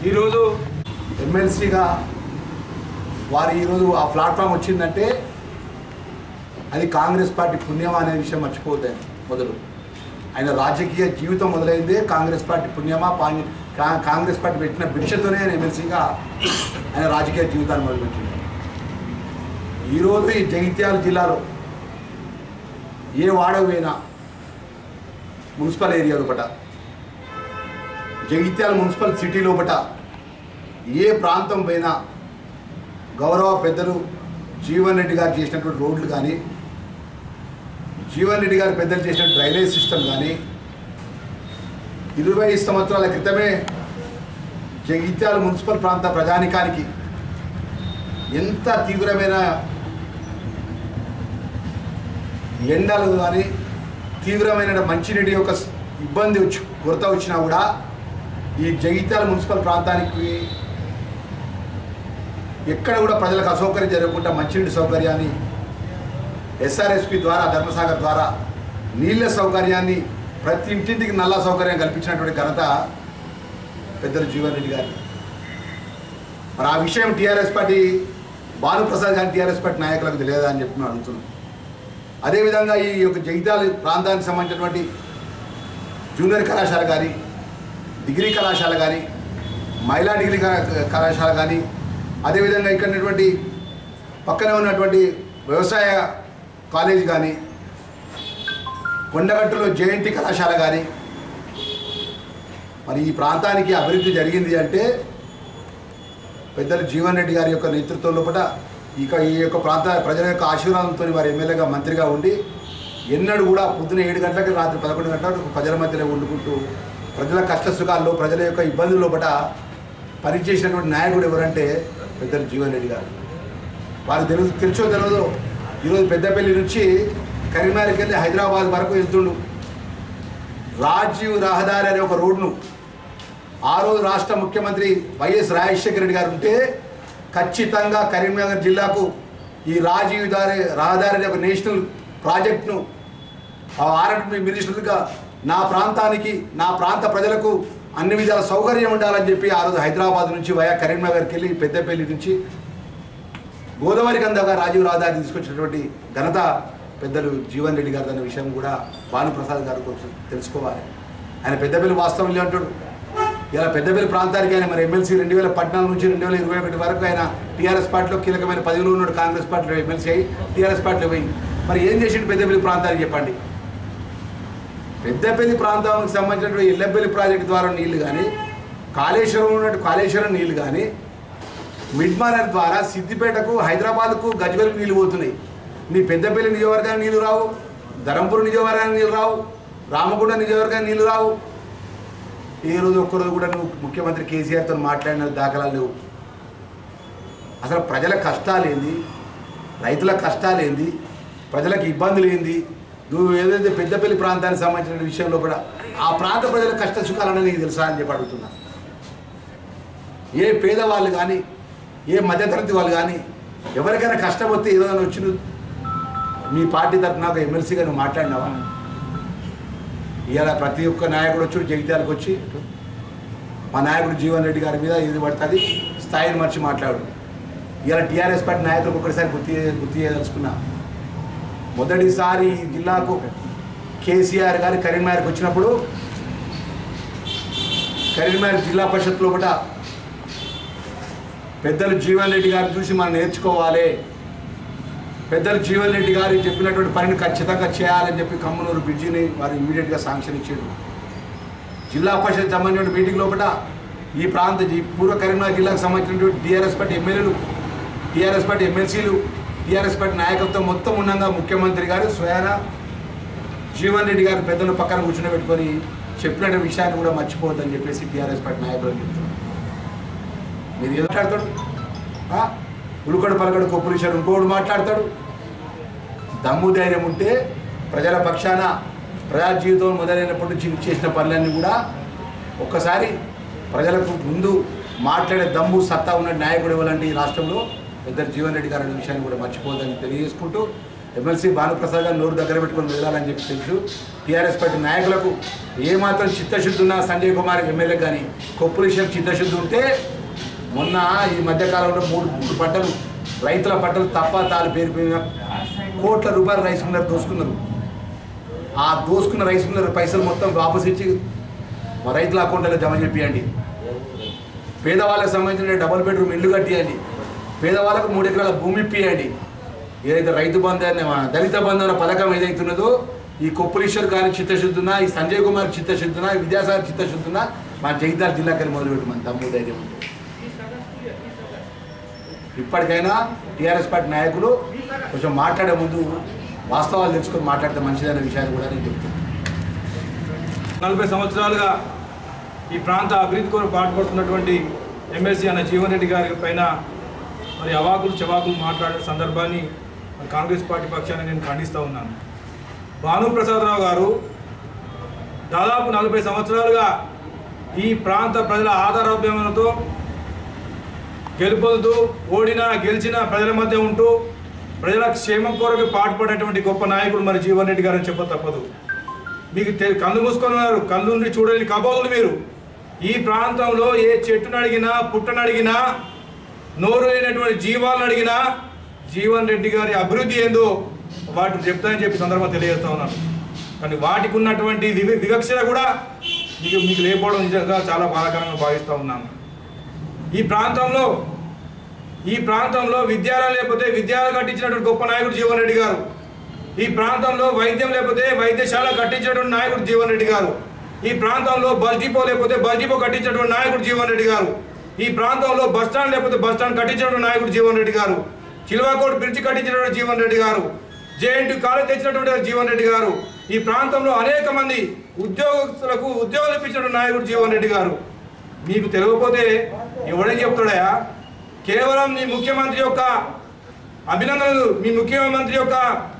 ఈరోజు ఎమ్మెల్సీగా వారు ఈరోజు ఆ ప్లాట్ఫామ్ వచ్చిందంటే అది కాంగ్రెస్ పార్టీ పుణ్యమా అనే విషయం మర్చిపోతాయి మొదలు ఆయన రాజకీయ జీవితం మొదలైందే కాంగ్రెస్ పార్టీ పుణ్యమా పాంగ్- కా- కాంగ్రెస్ పార్టీ పెట్టిన భిక్షతోనే ఆయన ఎమ్మెల్సీగా ఆయన రాజకీయ జీవితాన్ని మొదలుపెట్టింది ఈరోజు ఈ జగిత్యాల జిల్లాలో ఏ వాడకు పోయినా మున్సిపల్ ఏరియా లోపట జగిత్యాల మున్సిపల్ సిటీ లోపట ఏ ప్రాంతం పోయినా గౌరవ పెద్దలు జీవన్ రెడ్డి గారు చేసినటువంటి రోడ్లు కానీ జీవన్ రెడ్డి గారు పెద్దలు చేసిన డ్రైనేజ్ సిస్టమ్ కానీ ఇరవై సంవత్సరాల క్రితమే జగిత్యాల మున్సిపల్ ప్రాంత ప్రజానికానికి ఎంత తీవ్రమైన ఎండలు కానీ తీవ్రమైన మంచినీటి యొక్క ఇబ్బంది వచ్చి కొరత వచ్చినా కూడా ఈ జగిత్యాల మున్సిపల్ ప్రాంతానికి ఎక్కడ కూడా ప్రజలకు అసౌకర్యం జరగకుండా మంచినీటి సౌకర్యాన్ని ఎస్ఆర్ఎస్పి ద్వారా ధర్మసాగర్ ద్వారా నీళ్ళ సౌకర్యాన్ని ప్రతి ఇంటింటికి నల్ల సౌకర్యం కల్పించినటువంటి ఘనత పెద్దలు జీవన్ రెడ్డి గారు మరి ఆ విషయం టీఆర్ఎస్ పార్టీ భానుప్రసాద్ గారి టీఆర్ఎస్ పార్టీ నాయకులకు తెలియదా అని చెప్పి మేము అడుగుతున్నాం అదేవిధంగా ఈ యొక్క జగిత్యాల ప్రాంతానికి సంబంధించినటువంటి జూనియర్ కళాశాల కానీ డిగ్రీ కళాశాల కానీ మహిళా డిగ్రీ క- కళాశాల కానీ అదేవిధంగా ఇక్కడ ఉన్నటువంటి పక్కనే ఉన్నటువంటి వ్యవసాయ కాలేజ్ కానీ కొండగట్టులో జేఎన్టీ కళాశాల కానీ మరి ఈ ప్రాంతానికి అభివృద్ధి జరిగింది అంటే పెద్దలు జీవన్ రెడ్డి గారి యొక్క నేతృత్వం లోపల ఇక ఈ యొక్క ప్రాంత ప్రజల యొక్క ఆశీర్వాదంతో వారి ఎమ్మెల్యేగా మంత్రిగా ఉండి ఎన్నడూ కూడా పొద్దున ఏడు గంటలకి రాత్రి పదకొండు గంటలకు ప్రజల మధ్యలో వండుకుంటూ ప్రజల కష్ట సుఖాల్లో ప్రజల యొక్క ఇబ్బందుల లోపల పనిచేసినటువంటి నాయకుడు ఎవరంటే పెద్దలు జీవన్ రెడ్డి గారు వారు తెలుసు తెలుసో తెలియదో ఈరోజు పెద్దపల్లి నుంచి కరీంనగర్కి వెళ్ళి హైదరాబాద్ వరకు వెళ్తుండు రాజీవ్ రహదారి అనే ఒక రోడ్ను ఆ రోజు రాష్ట్ర ముఖ్యమంత్రి వైఎస్ రాజశేఖర రెడ్డి గారు ఉంటే ఖచ్చితంగా కరీంనగర్ జిల్లాకు ఈ రాజీవ్ దారి రహదారి అనే ఒక నేషనల్ ప్రాజెక్ట్ను ఆ ఆర్ఎండ్బి మినిస్టర్గా నా ప్రాంతానికి నా ప్రాంత ప్రజలకు అన్ని విధాల సౌకర్యం ఉండాలని చెప్పి ఆ రోజు హైదరాబాద్ నుంచి వయా కరీంనగర్కి వెళ్ళి పెద్దపల్లి నుంచి గోదావరి కందగా రాజీవ్ రహదారి తీసుకొచ్చినటువంటి ఘనత పెద్దలు జీవన్ రెడ్డి గారు అన్న విషయం కూడా భానుప్రసాద్ గారు కొంచెం తెలుసుకోవాలి ఆయన పెద్దపల్లి వాస్తవం అంటాడు ఇలా పెద్దపల్లి ప్రాంతానికి ఆయన మరి ఎమ్మెల్సీ రెండు వేల పద్నాలుగు నుంచి రెండు వేల ఇరవై ఒకటి వరకు ఆయన టీఆర్ఎస్ పార్టీలో కీలకమైన పదవిలో ఉన్నాడు కాంగ్రెస్ పార్టీలో ఎమ్మెల్సీ అయ్యి టీఆర్ఎస్ పార్టీలో పోయి మరి ఏం చేసిండు పెద్దపల్లి ప్రాంతానికి చెప్పండి పెద్దపల్లి ప్రాంతానికి సంబంధించినటువంటి ఎల్లపల్లి ప్రాజెక్టు ద్వారా నీళ్లు కానీ కాళేశ్వరం ఉన్నట్టు కాళేశ్వరం నీళ్లు కానీ మిడ్మానర్ ద్వారా సిద్దిపేటకు హైదరాబాద్కు గజ్వెల్కి నీళ్లు పోతున్నాయి నీ పెద్దపల్లి నియోజకవర్గానికి నీళ్లు రావు ధరంపూర్ నియోజకవర్గానికి నీళ్లు రావు రామగుండ నియోజకవర్గానికి నీళ్లు రావు ఏ రోజు ఒక్కరోజు కూడా నువ్వు ముఖ్యమంత్రి కేసీఆర్తో మాట్లాడిన దాఖలాలు లేవు అసలు ప్రజల కష్టాలు ఏంది రైతుల కష్టాలు ఏంది ప్రజలకు ఇబ్బందులు ఏంది నువ్వు ఏదైతే పెద్దపల్లి ప్రాంతానికి సంబంధించిన విషయంలో కూడా ఆ ప్రాంత ప్రజల కష్ట సుఖాలనే నీకు తెలుసా అని చెప్పి అడుగుతున్నా ఏ పేదవాళ్ళు కానీ ఏ మధ్యతరగతి వాళ్ళు కానీ ఎవరికైనా కష్టం వస్తే ఏదైనా వచ్చి నువ్వు మీ పార్టీ తరఫున ఒక ఎమ్మెల్సీగా నువ్వు మాట్లాడినావా ఇవాళ ప్రతి ఒక్క నాయకుడు వచ్చి జగిత్యాలకు వచ్చి మా నాయకుడు జీవన్ రెడ్డి గారి మీద ఇది పడుతుంది స్థాయిని మర్చి మాట్లాడు ఇవాళ టీఆర్ఎస్ పార్టీ నాయకులకు ఒకటిసారి గుర్తు చే- గుర్తు చేయదలుచుకున్నా మొదటిసారి ఈ జిల్లాకు కేసీఆర్ గారు కరీంనగర్కి వచ్చినప్పుడు కరీంనగర్ జిల్లా పరిషత్ లోపల పెద్దలు జీవన్ రెడ్డి గారిని చూసి మనం నేర్చుకోవాలి పెద్దలు జీవన్ రెడ్డి గారు చెప్పినటువంటి పనిని ఖచ్చితంగా చేయాలని చెప్పి కమ్మనూరు బ్రిడ్జిని వారు ఇమీడియట్గా శాంక్షన్ ఇచ్చారు జిల్లా పరిషత్ సంబంధించిన మీటింగ్ లోపల ఈ ప్రాంత ఈ పూర్వ కరీంనగర్ జిల్లాకు సంబంధించినటువంటి TRS party MLAs TRS party MLCs TRS party నాయకత్వం మొత్తం ఉండగా ముఖ్యమంత్రి గారు స్వయాన జీవన్ రెడ్డి గారు పెద్దలు పక్కన కూర్చుని పెట్టుకొని చెప్పిన విషయాన్ని కూడా మర్చిపోవద్దని చెప్పేసి టీఆర్ఎస్ పార్టీ నాయకులు చెప్తున్నారు మీరు ఏదో మాట్లాడతాడు ఆ? ఉలుకడు పలకడు కొప్పులిశాడు ఇంకోడు మాట్లాడతాడు దమ్ము ధైర్యం ఉంటే ప్రజల పక్షాన ప్రజా జీవితం మొదలైనప్పటి నుంచి చేసిన పనులన్నీ కూడా ఒక్కసారి ప్రజలకు ముందు మాట్లాడే దమ్ము సత్తా ఉన్న నాయకుడు ఇవ్వాలంటే ఈ రాష్ట్రంలో ఇద్దరు జీవన్ రెడ్డి గారి విషయాన్ని కూడా మర్చిపోదని తెలియజేసుకుంటూ ఎమ్మెల్సీ భానుప్రసాద్ గారు నోరు దగ్గర పెట్టుకొని వెళ్ళాలని చెప్పి తెలుసు టీఆర్ఎస్ పార్టీ నాయకులకు ఏమాత్రం చిత్తశుద్ధి ఉన్నా సంజయ్ కుమార్ ఎమ్మెల్యే కానీ కొప్పుల విషయం చిత్తశుద్ధి ఉంటే మొన్న ఈ మధ్యకాలంలో మూడు మూడు పంటలు రైతుల పంటలు తప్ప తాలు పేరు మీద కోట్ల రూపాయల రైస్ మిల్లర్ దోసుకున్నారు ఆ దోసుకున్న రైస్ మిల్లర్ పైసలు మొత్తం వాపస్ ఇచ్చి మా రైతుల అకౌంట్లో జమ చేపియండి పేదవాళ్ళకి సంబంధించిన డబుల్ బెడ్రూమ్ ఇల్లు కట్టియండి పేదవాళ్ళకు మూడు ఎకరాల భూమి ఇప్పియండి ఏదైతే రైతు బంధు అనే మా దళిత బంధు అనే పథకం ఏదైతున్నదో ఈ కొప్పులీశ్వర్ గారి చిత్తశుద్ధున ఈ సంజయ్ కుమార్ చిత్తశుద్ధున ఈ విద్యాసాగర్ చిత్తశుద్ధున మా జగిత్యాల జిల్లాకి మొదలుపెట్టు మన తమ్ముడు ధైర్యం ఉంటే ఇప్పటికైనా టీఆర్ఎస్ పార్టీ నాయకులు కొంచెం మాట్లాడే ముందు వాస్తవాలు తెలుసుకొని మాట్లాడితే మంచిదనే విషయాన్ని కూడా నేను చెప్తున్నాను నలభై సంవత్సరాలుగా ఈ ప్రాంత అభివృద్ధి కొరకు పాటుపడుతున్నటువంటి ఎమ్మెల్సీ అన్న జీవన్ రెడ్డి గారి పైన మరి అవాకులు చెవాకులు మాట్లాడే సందర్భాన్ని మరి కాంగ్రెస్ పార్టీ పక్షాన్ని నేను ఖండిస్తూ ఉన్నాను భానుప్రసాదరావు గారు దాదాపు నలభై సంవత్సరాలుగా ఈ ప్రాంత ప్రజల ఆధారాభ్యమనతో గెలుపొందుతూ ఓడినా గెలిచినా ప్రజల మధ్య ఉంటూ ప్రజల క్షేమం కొరకు పాటుపడేటువంటి గొప్ప నాయకుడు మరి జీవన్ రెడ్డి గారని చెప్ప తప్పదు మీకు తె- కళ్ళు మూసుకొని ఉన్నారు కళ్ళు నుండి చూడలేని కబోదులు మీరు ఈ ప్రాంతంలో ఏ చెట్టును అడిగినా పుట్టను అడిగినా నోరు లేనటువంటి జీవాలను అడిగినా జీవన్ రెడ్డి గారి అభివృద్ధి ఏందో వాటిని చెప్తానని చెప్పి సందర్భం తెలియజేస్తా ఉన్నాను కానీ వాటికి ఉన్నటువంటి వివి- వివక్షత కూడా మీకు మీకు లేకపోవడం నిజంగా చాలా బాధాకరంగా భావిస్తూ ఉన్నాను ఈ ప్రాంతంలో ఈ ప్రాంతంలో విద్యాలయం లేకపోతే విద్యాలయం కట్టించినటువంటి గొప్ప నాయకుడు జీవన్ రెడ్డి గారు ఈ ప్రాంతంలో వైద్యం లేకపోతే వైద్యశాల కట్టించినటువంటి నాయకుడు జీవన్ రెడ్డి గారు ఈ ప్రాంతంలో బస్ డిపో లేకపోతే బస్ డిపో కట్టించినటువంటి నాయకుడు జీవన్ రెడ్డి గారు ఈ ప్రాంతంలో బస్ స్టాండ్ లేకపోతే బస్ స్టాండ్ కట్టించినటువంటి నాయకుడు జీవన్ రెడ్డి గారు చిల్వాకోట్ బ్రిడ్జ్ కట్టించినటువంటి జీవన్ రెడ్డి గారు జేఎన్టీ కాలేజ్ తెచ్చినటువంటి జీవన్ రెడ్డి గారు ఈ ప్రాంతంలో అనేక మంది ఉద్యోగస్తులకు ఉద్యోగాలు ఇప్పించినటువంటి నాయకుడు జీవన్ రెడ్డి గారు మీకు తెలియకపోతే ఎవడేం చెప్తాడయా కేవలం మీ ముఖ్యమంత్రి యొక్క అభినందనలు మీ ముఖ్యమంత్రి యొక్క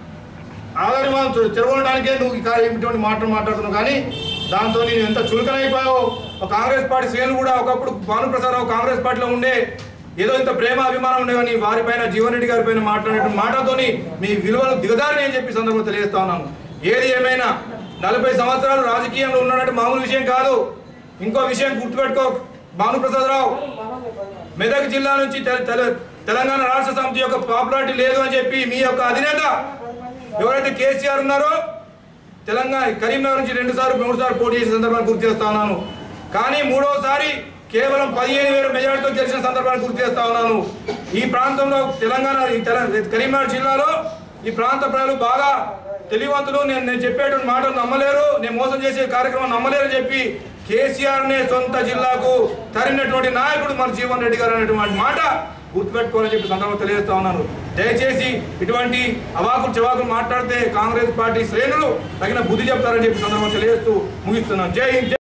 ఆదరణ తెరవడానికే నువ్వు ఈ కార్యం ఇటువంటి మాటలు మాట్లాడుతున్నావు కానీ దాంతో నేను ఎంత చులకనైపోయావు ఒక కాంగ్రెస్ పార్టీ శ్రేణులు కూడా ఒకప్పుడు భానుప్రసాదరావు కాంగ్రెస్ పార్టీలో ఉండే ఏదో ఇంత ప్రేమ అభిమానం ఉండే కానీ వారిపైన జీవన్ రెడ్డి గారి పైన మాట్లాడినటువంటి మాటతోని మీ విలువలు దిగదారని అని చెప్పి సందర్భంగా తెలియజేస్తా ఉన్నాను ఏది ఏమైనా నలభై సంవత్సరాలు రాజకీయంలో ఉన్నట్టు మామూలు విషయం కాదు ఇంకో విషయం గుర్తుపెట్టుకో భానుప్రసాదరావు మెదక్ జిల్లా నుంచి తెల- తెల- తెలంగాణ రాష్ట్ర సమితి యొక్క పాపులారిటీ లేదు అని చెప్పి మీ యొక్క అధినేత ఎవరైతే కేసీఆర్ ఉన్నారో తెలంగాణ కరీంనగర్ నుంచి రెండు సార్లు మూడు సార్లు పోటీ చేసిన సందర్భాన్ని గుర్తు చేస్తా ఉన్నాను కానీ మూడోసారి కేవలం పదిహేను వేల మెజార్టీతో గెలిచిన సందర్భాన్ని గుర్తు చేస్తా ఉన్నాను ఈ ప్రాంతంలో తెలంగాణ ఈ తెల- కరీంనగర్ జిల్లాలో ఈ ప్రాంత ప్రజలు బాగా తెలివివంతులు నేను నేను చెప్పేటువంటి మాటలు నమ్మలేరు నేను మోసం చేసే కార్యక్రమం నమ్మలేరు అని చెప్పి కేసీఆర్ నే సొంత జిల్లాకు తరినటువంటి నాయకుడు మన జీవన్ రెడ్డి గారు అనేటువంటి మాట గుర్తుపెట్టుకోవాలని చెప్పి సందర్భంగా తెలియజేస్తా ఉన్నాను దయచేసి ఇటువంటి అవాకులు చెవాకులు మాట్లాడితే కాంగ్రెస్ పార్టీ శ్రేణులు తగిన బుద్ధి చెప్తారని చెప్పి సందర్భంగా తెలియజేస్తూ ముగిస్తున్నాను జై హింద్ జై